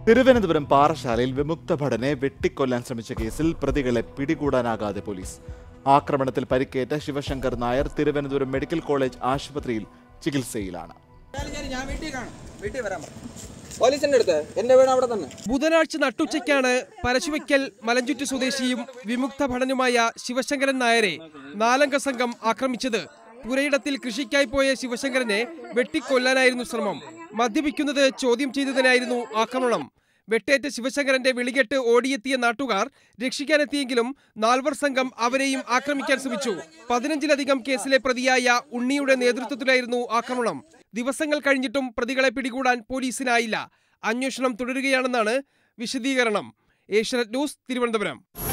തിരുവനന്തപുരം പാറശാലയിൽ വിമുക്ത ഭടനെ വെട്ടിക്കൊല്ലാൻ ശ്രമിച്ച കേസിൽ പ്രതികളെ പിടികൂടാനാകാതെ പോലീസ് ആക്രമണത്തിൽ പരിക്കേറ്റ ശിവശങ്കർ നായർ തിരുവനന്തപുരം മെഡിക്കൽ കോളേജ് ആശുപത്രിയിൽ ചികിത്സയിൽ,ാണ് ഞാൻ വീട്ടിൽ കാണും വീട്ടിൽ വരാൻ പോലീസിന്റെ അടുത്ത് എന്റെ വീട് അവിടെ തന്നെ ബുധനാഴ്ച നട്ടുച്ചയ്ക്കാണ് പരശുവയ്ക്കൽ മലഞ്ചുറ്റ് സ്വദേശിയും വിമുക്ത ഭടനുമായ ശിവശങ്കരൻ നായരെ നാലംഗ സംഘം ആക്രമിച്ചത് പുരയിടത്തിൽ കൃഷിക്കായി പോയ ശിവശങ്കരനെ വെട്ടിക്കൊല്ലാനായിരുന്നു ശ്രമം മദ്യപിക്കുന്നത് ചോദ്യം ചെയ്തതിനായിരുന്നു ആക്രമണം വെട്ടേറ്റ ശിവശങ്കരന്റെ വിളികെട്ട് ഓടിയെത്തിയ നാട്ടുകാർ രക്ഷിക്കാനെത്തിയെങ്കിലും നാൽവർ സംഘം അവരെയും ആക്രമിക്കാൻ ശ്രമിച്ചു പതിനഞ്ചിലധികം കേസിലെ പ്രതിയായ ഉണ്ണിയുടെ നേതൃത്വത്തിലായിരുന്നു ആക്രമണം ദിവസങ്ങൾ കഴിഞ്ഞിട്ടും പ്രതികളെ പിടികൂടാൻ പോലീസിനായില്ല അന്വേഷണം തുടരുകയാണെന്നാണ് വിശദീകരണം ഏഷ്യനെറ്റ് ന്യൂസ് തിരുവനന്തപുരം